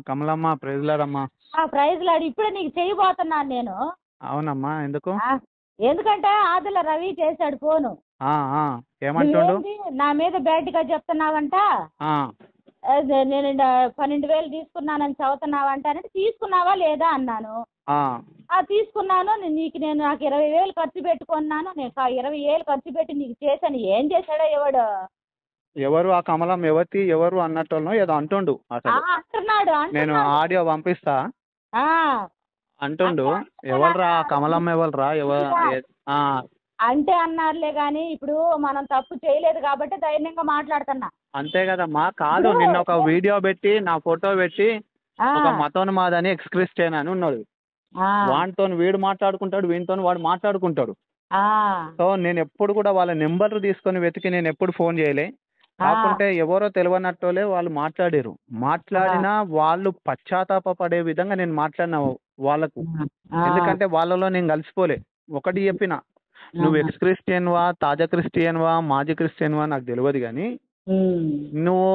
కమలమ్మ ప్రైజ్లాడమ్మా ఆ ప్రైజ్ లాడు ఇప్పుడే నీకు చేయబోతున్నాను నేను అవునమ్మా ఎందుకు ఆ, ఎందుకంటే ఆదిల రవి చేశాడు ఫోను ఆ, ఆ, ఏమంటుండు నువ్వేంటి నా మీద బ్యాడ్గా చెప్తున్నావంట ఆ, అదే నేను ఇండ పన్నెండు వేలు తీసుకున్నానని చదువుతున్నావంట అంటే తీసుకున్నావా లేదా అన్నాను ఆ, ఆ తీసుకున్నాను నీ- నీకు నేను నాకు ఇరవై వేలు ఖర్చు పెట్టుకున్నాను నేను ఆ ఇరవై వేలు ఖర్చు పెట్టి నీకు చేశాను ఏం చేశాడో ఎవడు ఎవరు ఆ కమలం ఎవరిది ఎవరు అన్నట్టునో ఏదో అంటుండు ఆ, అసలు అంటున్నాడు నేను అంటున్నాడు ఆడియో పంపిస్తా ఆ, అంటుండు ఎవరురా ఆ కమలం ఎవరురా ఎవరు ఏ- ఆ, అంటే అన్నారులే కానీ ఇప్పుడు మనం తప్పు చేయలేదు కాబట్టి ధైర్యంగా మాట్లాడుతున్నా అంతే కదమ్మా కాదు నిన్న ఒక వీడియో పెట్టి నా ఫోటో పెట్టి ఆ, ఒక మతోన్మాదని ఎక్స్ క్రిస్టియన్ అని ఉన్నాడు ఆ, వానితో వీడు మాట్లాడుకుంటాడు వీనితో వాడు మాట్లాడుకుంటాడు ఆ, సో నేను ఎప్పుడు కూడా వాళ్ళ నెంబర్ తీసుకొని వెతికి నేను ఎప్పుడు ఫోన్ చేయలే ఆ, కాకుంటే ఎవరో తెలియనట్టోలే వాళ్ళు మాట్లాడారు మాట్లాడినా వాళ్ళు పశ్చాత్తాప పడే విధంగా నేను మాట్లాడిన వాళ్ళకు ఆ, ఎందుకంటే వాళ్ళలో నేను కలిసిపోలే ఒకటి చెప్పిన నువ్వు ఎక్స్ క్రిస్టియన్ వా తాజా క్రిస్టియన్ వా మాజీ క్రిస్టియన్ వా నాకు తెలియదు కానీ ఉమ్, నువ్వు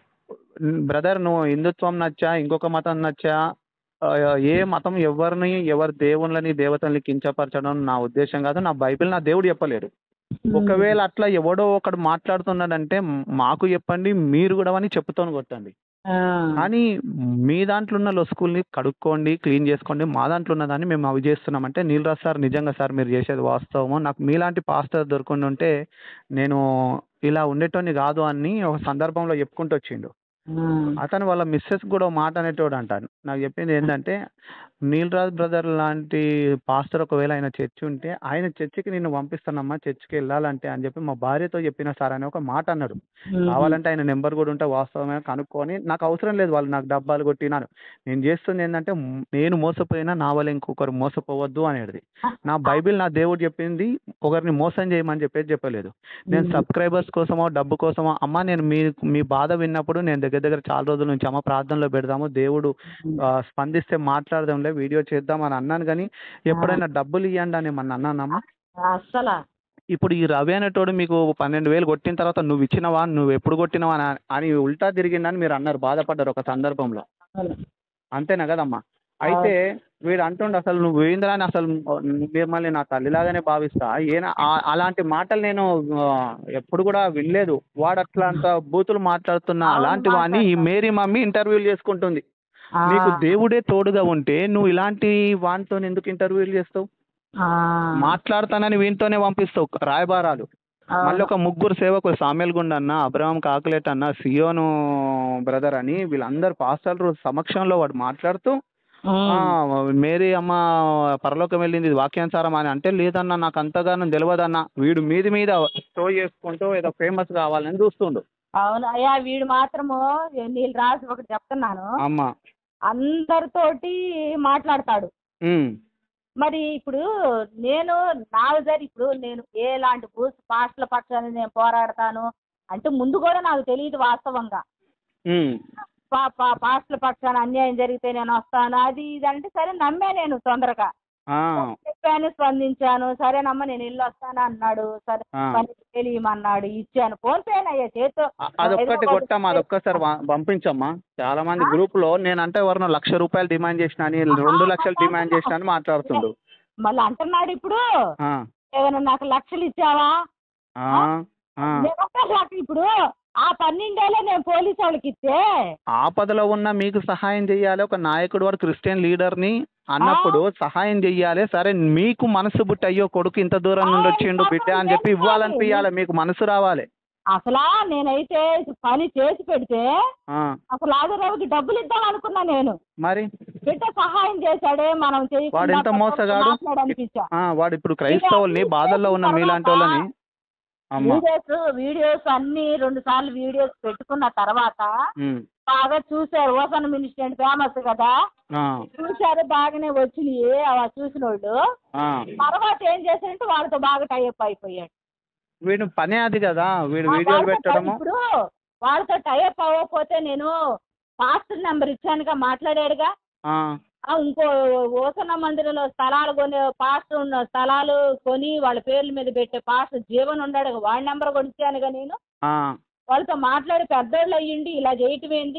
బ్రదర్ నువ్వు హిందుత్వం నచ్చా ఇంకొక మతం నచ్చా ఆ, ఏ మతం ఎవరిని ఎవరి దేవుళ్ళని దేవతల్ని కించపరచడం నా ఉద్దేశం కాదు నా బైబిల్ నా దేవుడు చెప్పలేడు ఒకవేళ అట్లా ఎవడో ఒకడు మాట్లాడుతున్నాడంటే మ్- మాకు చెప్పండి మీరు కూడా అని చెప్పుతోని కొట్టండి ఆ, కానీ మీ దాంట్లో ఉన్న లొసుకుల్ని కడుక్కోండి క్లీన్ చేసుకోండి మా దాంట్లో ఉన్నదాన్ని మేము అవి చేస్తున్నామంటే నీలరాజ్ సార్ నిజంగా సార్ మీరు చేసేది వాస్తవము నాకు మీలాంటి పాస్టర్ దొరకండి ఉంటే నేను ఇలా ఉండేటోని కాదు అని ఒక సందర్భంలో చెప్పుకుంటూ వచ్చిండు ఆ, అతను వాళ్ళ మిస్సెస్ కూడా ఒక మాట అనేటోడు అంటాను నాకు చెప్పింది ఏంటంటే నీలరాజ్ బ్రదర్ లాంటి పాస్టర్ ఒకవేళ ఆయన చర్చి ఉంటే ఆయన చర్చికి నిన్ను పంపిస్తానమ్మా చర్చికి వెళ్ళాలంటే అని చెప్పి మా భార్యతో చెప్పిన సార్ అని ఒక మాట అన్నారు ఉమ్, కావాలంటే ఆయన నెంబర్ కూడా ఉంటే వాస్తవమే కనుక్కొని నాకు అవసరం లేదు వాళ్ళు నాకు డబ్బాలు కొట్టినాను నేను చేస్తుంది ఏంటంటే మ్, నేను మోసపోయినా నా వల్ల ఇంకొకరు మోసపోవద్దు అనేది నా బైబిల్ నా దేవుడు చెప్పింది ఒకరిని మోసం చేయమని చెప్పేది చెప్పలేదు నేను సబ్స్క్రైబర్స్ కోసమో డబ్బు కోసమో అమ్మ నేను మీ మీ బాధ విన్నప్పుడు నేను దగ్గర దగ్గర చాలా రోజుల నుంచి అమ్మ ప్రార్థనలో పెడదాము దేవుడు ఆ, స్పందిస్తే మాట్లాడదాంలే వీడియో చేద్దాం అని అన్నాను కానీ ఎప్పుడైనా డబ్బులు ఇవ్వండి అని ఏమన్నా అన్నానమ్మా అస్సలా ఇప్పుడు ఈ రవి అనేటోడు మీకు పన్నెండు వేలు కొట్టిన తర్వాత నువ్వు ఇచ్చినవా నువ్వు ఎప్పుడు కొట్టినవా అని- అని ఉల్టా తిరిగిందని మీరు అన్నారు బాధపడ్డారు ఒక సందర్భంలో అవును. అంతేనా కదమ్మా అయితే వీడు అంటుండు అసలు నువ్వు పోయిందిరా అని అసలు మిమ్మల్ని నా తల్లిలాగానే భావిస్తా ఈయన ఆ- అలాంటి మాటలు నేను ఆ, ఎప్పుడు కూడా వినలేదు వాడు అట్లా అంత బూతులు మాట్లాడుతున్నా అవును, అలాంటి వాడిని ఈ మేరీ మమ్మీ ఇంటర్వ్యూలు చేసుకుంటుంది ఆ, నీకు దేవుడే తోడుగా ఉంటే నువ్వు ఇలాంటి వానితో ఎందుకు ఇంటర్వ్యూలు చేస్తావు ఆ, మాట్లాడతానని వీనితోనే పంపిస్తావు రాయబారాలు అవును. మళ్ళీ ఒక ముగ్గురు సేవకులు సామ్యల్ గుండ అన్న అబ్రహం కాకులేట్ అన్న సియోను బ్రదర్ అని వీళ్ళందరూ పాస్టర్లు సమక్షంలో వాడు మాట్లాడుతూ ఉమ్, ఆ, మేరీ అమ్మ పరలోకం వెళ్ళింది ఇది వాక్యానుసారం అని అంటే లేదన్నా నాకు అంతగానం తెలియదన్న వీడు మీది మీద షో చేసుకుంటూ ఏదో ఫేమస్ కావాలని చూస్తుండు అవును అయ్యా వీడు మాత్రము నీళ్ళు రాసి ఒకటి చెప్తున్నాను అమ్మ అందరితోటి మాట్లాడతాడు ఉమ్, మరి ఇప్పుడు నేను నా దగ్గర ఇప్పుడు నేను ఎలాంటి భూస్ పాస్టల పక్షాన్ని నేను పోరాడతాను అంటే ముందు కూడా నాకు తెలియదు వాస్తవంగా ఉమ్, పా పా పాస్టల పక్షాన అన్యాయం జరిగితే నేను వస్తాను అది ఇది అంటే సరే నమ్మే నేను తొందరగా ఆ, చెప్పాను స్పందించాను సరేనమ్మా నేను ఇల్లు వస్తాను అన్నాడు సరే ఆ. పని తెలియమన్నాడు ఇచ్చాను ఫోన్ పే అయ్యా చేతితో అ- అదొక్కటి కొట్టమ్మా అదొక్కసారి వా- పంపించమ్మా చాలా మంది గ్రూప్ లో నేనంటే ఎవరినో లక్ష రూపాయలు డిమాండ్ చేసిన అని రెండు లక్షలు డిమాండ్ చేసిన అని మాట్లాడుతుండు మళ్ళీ అంటున్నాడు ఇప్పుడు ఆ, ఏమైనా నాకు లక్షలు ఇచ్చావా ఆ, ఆ. నేను ఒక్క లక్ష ఇప్పుడు ఆ పన్నెండేళ్ళే నేను పోలీసు వాళ్ళకి ఇస్తే ఆపదలో ఉన్న మీకు సహాయం చెయ్యాలి ఒక నాయకుడు వాడు క్రిస్టియన్ లీడర్ ని అన్నప్పుడు సహాయం చెయ్యాలి సరే మీకు మనసు బుట్టి అయ్యో కొడుకు ఇంత దూరం నుండి వచ్చిండు బిడ్డ అని చెప్పి ఇవ్వాలనిపించాలి మీకు మనసు రావాలి అసలా నేనైతే పని చేసి పెడితే ఆ, అసలు ఆదిరావుకి డబ్బులు ఇద్దాం అనుకున్నా నేను మరి బిడ్డ సహాయం చేశాడే మనం చేయకుండా వాడు ఎంత మోసగాడు మాట్లాడనిపించా ఆ, వాడు ఇప్పుడు క్రైస్తవుల్ని బాధల్లో ఉన్న మీలాంటి వాళ్ళని అమ్మ వీడియోస్ వీడియోస్ అన్ని రెండు సార్లు వీడియోస్ పెట్టుకున్న తర్వాత ఉమ్, బాగా చూశారు ఓసన్ మినిస్టర్ ఫేమస్ కదా ఆ, చూశారు బాగానే వచ్చినాయి అలా చూసిన వాళ్ళు ఆ. తర్వాత ఏం చేశారంటే వాళ్ళతో బాగా టైఅప్ అయిపోయాడు వీడు పనే అది కదా వీడు ఆ వీడియోలు వాళ్ళతో పెట్టడము tie- ఇప్పుడు వాళ్ళతో టైఅప్ అవ్వకపోతే నేను పాస్టర్ నెంబర్ ఇచ్చానుగా మాట్లాడాడుగా ఆ, ఆ, ఇంకో ఓసన్న మందిరంలో స్థలాలు కొనే పాస్టర్ ఉన్న స్థలాలు కొని వాళ్ళ పేర్ల మీద పెట్టే పాస్టర్ జీవన్ ఉన్నాడు వాడి నెంబర్ కూడా ఇచ్చానుగా నేను ఆ, వాళ్ళతో మాట్లాడి పెద్దోళ్ళు అయ్యిండి ఇలా చేయటం ఏంది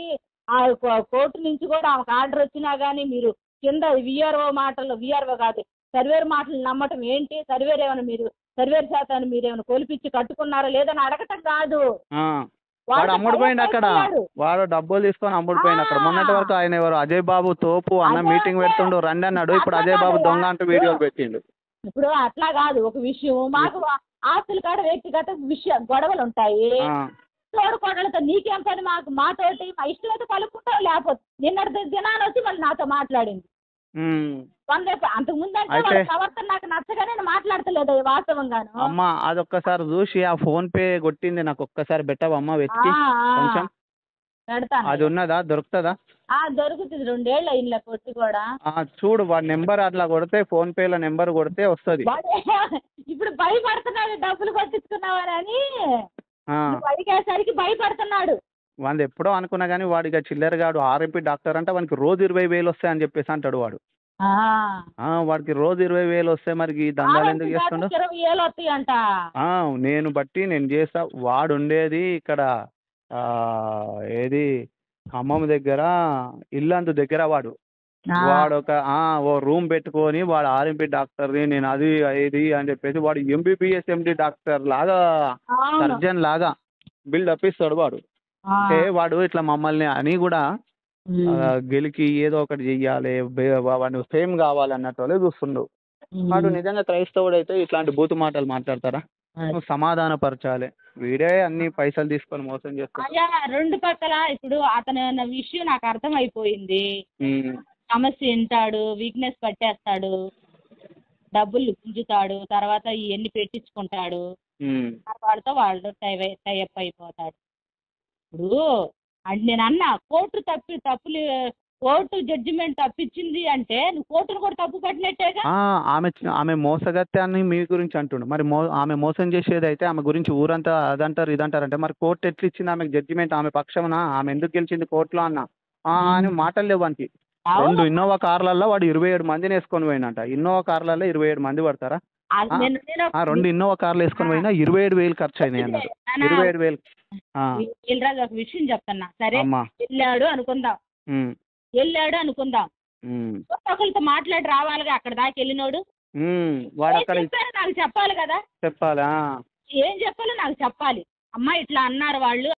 ఆ కో- కోర్టు నుంచి కూడా ఆమెకు ఆర్డర్ వచ్చినా కానీ మీరు కింద విఆర్ఓ మాటలు విఆర్ఓ కాదు సర్వేర్ మాటలు నమ్మటం ఏంటి సర్వేర్ ఏమైనా మీరు సర్వేర్ శాతాన్ని మీరు ఏమైనా కొలిపించి కట్టుకున్నారా లేదని అడగటం కాదు ఆ. వాడు వాడు అమ్ముడు పోయిండు అక్కడ భయపడుతున్నాడు. వాడు డబ్బులు తీసుకొని అమ్ముడు పోయిండు అక్కడ ఆ. మొన్నటి వరకు ఆయన ఎవరు అజయ్ బాబు తోపు అన్న అదే, మీటింగ్ అదే. పెడుతుండు రండి అన్నాడు ఇప్పుడు అజయ్ బాబు అట్లా దొంగ అంటూ కాదు. వీడియోలు పెట్టిండు ఇప్పుడు అట్లా కాదు ఒక విషయం మాకు ఆస్తుల కాడ వ్యక్తిగత విషయ గొడవలు ఉంటాయి ఆ. తోడు కోడలతో నీకేం పని మాకు మాతోటి మా ఇష్టమైతే కలుపుకుంటావు లేకపోతే నిన్నటి దినాన్ని వచ్చి మళ్ళీ నాతో మాట్లాడింది ఉమ్. వంద అంతకు ముందు అంటే అయితే- వాళ్ళ ప్రవర్తన నాకు నచ్చగా నేను మాట్లాడతలేదు అది వాస్తవంగాను అమ్మ అదొక్కసారి చూసి ఆ ఫోన్ పే కొట్టింది నాకు ఒక్కసారి పెట్టవమ్మా ఆ, వెతికి ఆ, కొంచెం పెడతాను అది ఉన్నదా దొరుకుతుందా ఆ దొరుకుతుంది రెండేళ్ళు అయిందిలే కొట్టి కూడా ఆ, చూడు వాడి నెంబర్ అట్లా కొడితే ఫోన్ పేలో నెంబర్ కొడితే వస్తుంది వాడు ఇప్పుడు భయపడుతున్నాడు డబ్బులు కొట్టించుకున్నావని ఆ, నువ్వు అడిగేసరికి భయపడుతున్నాడు వాడిది ఎప్పుడో అనుకున్నా కానీ వాడు ఇక చిల్లరగాడు ఆర్ఎంపీ డాక్టర్ అంటే వానికి రోజు ఇరవై వేలు వస్తాయని చెప్పేసి అంటాడు వాడు ఆ. ఆ, వాడికి రోజు ఇరవై వేలు వస్తే మరి ఈ దందాలు ఎందుకు ఆరోగ్య చేస్తుండో దాతకి ఇరవై ఏళ్ళు వస్తాయంట ఆ, నేను బట్టి నేను చేస్తా వాడు ఉండేది ఇక్కడ ఆ, ఏది ఖమ్మం దగ్గర ఇల్లందు దగ్గర వాడు వాడు ఒక ఆ, ఓ రూమ్ పెట్టుకొని వాడు ఆర్ఎంపీ డాక్టర్ని నేను అది ఇది అని చెప్పేసి వాడు ఎంబీబీఎస్ ఎండి డాక్టర్ లాగా అవును. సర్జన్ లాగా బిల్డప్ ఇస్తాడు వాడు ఆ. అంటే వాడు ఇట్లా మమ్మల్ని అని కూడా ఉమ్. ఆ, గెలికి ఏదో ఒకటి చెయ్యాలి బే- వాడు ఫేమ్ కావాలన్నట్టు వాళ్ళే చూస్తుండు ఉమ్. వాడు నిజంగా క్రైస్తవుడు అయితే ఇట్లాంటి బూతు మాటలు మాట్లాడతారా అది. నువ్వు సమాధానపరచాలి వీడే అన్ని పైసలు తీసుకొని మోసం చేస్తాడు అయ్యా రెండు పక్కల ఇప్పుడు అతను అన్న విషయం నాకు అర్థమైపోయింది ఉమ్, సమస్య వింటాడు వీక్నెస్ పట్టేస్తాడు డబ్బులు గుంజుతాడు తర్వాత ఇవన్నీ పెట్టించుకుంటాడు ఉమ్, వాళ్ళతో వాళ్ళు టైఅప్ అయిపోతాడు ఇప్పుడు అంటే నేను అన్నా కోర్టు తప్పి తప్పులు కోర్టు జడ్జిమెంట్ తప్పించింది అంటే నువ్వు కోర్టును కూడా తప్పు పట్టినట్టేగా ఆ, ఆమె ఆమె మోసగత్యాన్ని మీ గురించి అంటుండు మరి మో ఆమె మోసం చేసేది అయితే ఆమె గురించి ఊరంతా అదంటారు ఇదంటారు అంటే మరి కోర్టు ఎట్లా ఇచ్చింది ఆమెకు జడ్జిమెంట్ ఆమె పక్షమున ఆమె ఎందుకు గెలిచింది కోర్టులో అన్న ఆ, అని మాటలు లేవు వానికి అవును. రెండు ఇన్నోవా కార్లలో వాడు ఇరవై ఏడు మందిని వేసుకొని పోయినంట ఇన్నోవా కార్లలో ఇరవై ఏడు మంది పడతారా అది ఆ, నేను నేను ఆ, రెండు ఇన్నోవా కార్లు వేసుకొని పోయినా ఇరవై ఏడు వేలు ఖర్చు అయినాయి అన్నారు నాన్న, ఇరవై ఏడు వేలు ఆ, వీళ్ళరాజు ఒక విషయం చెప్తున్నా సరే అమ్మా వెళ్ళాడు అనుకుందాం ఉమ్, వెళ్ళాడు అనుకుందాం ఉమ్, ఒకరితో మాట్లాడి రావాలిగా అక్కడ దాకా వెళ్ళినోడు ఉమ్, వాడు ఏం అక్కడ చెప్పారో నాకు చెప్పాలి కదా చెప్పాలా ఏం చెప్పాలో నాకు చెప్పాలి అమ్మా ఇట్లా అన్నారు వాళ్ళు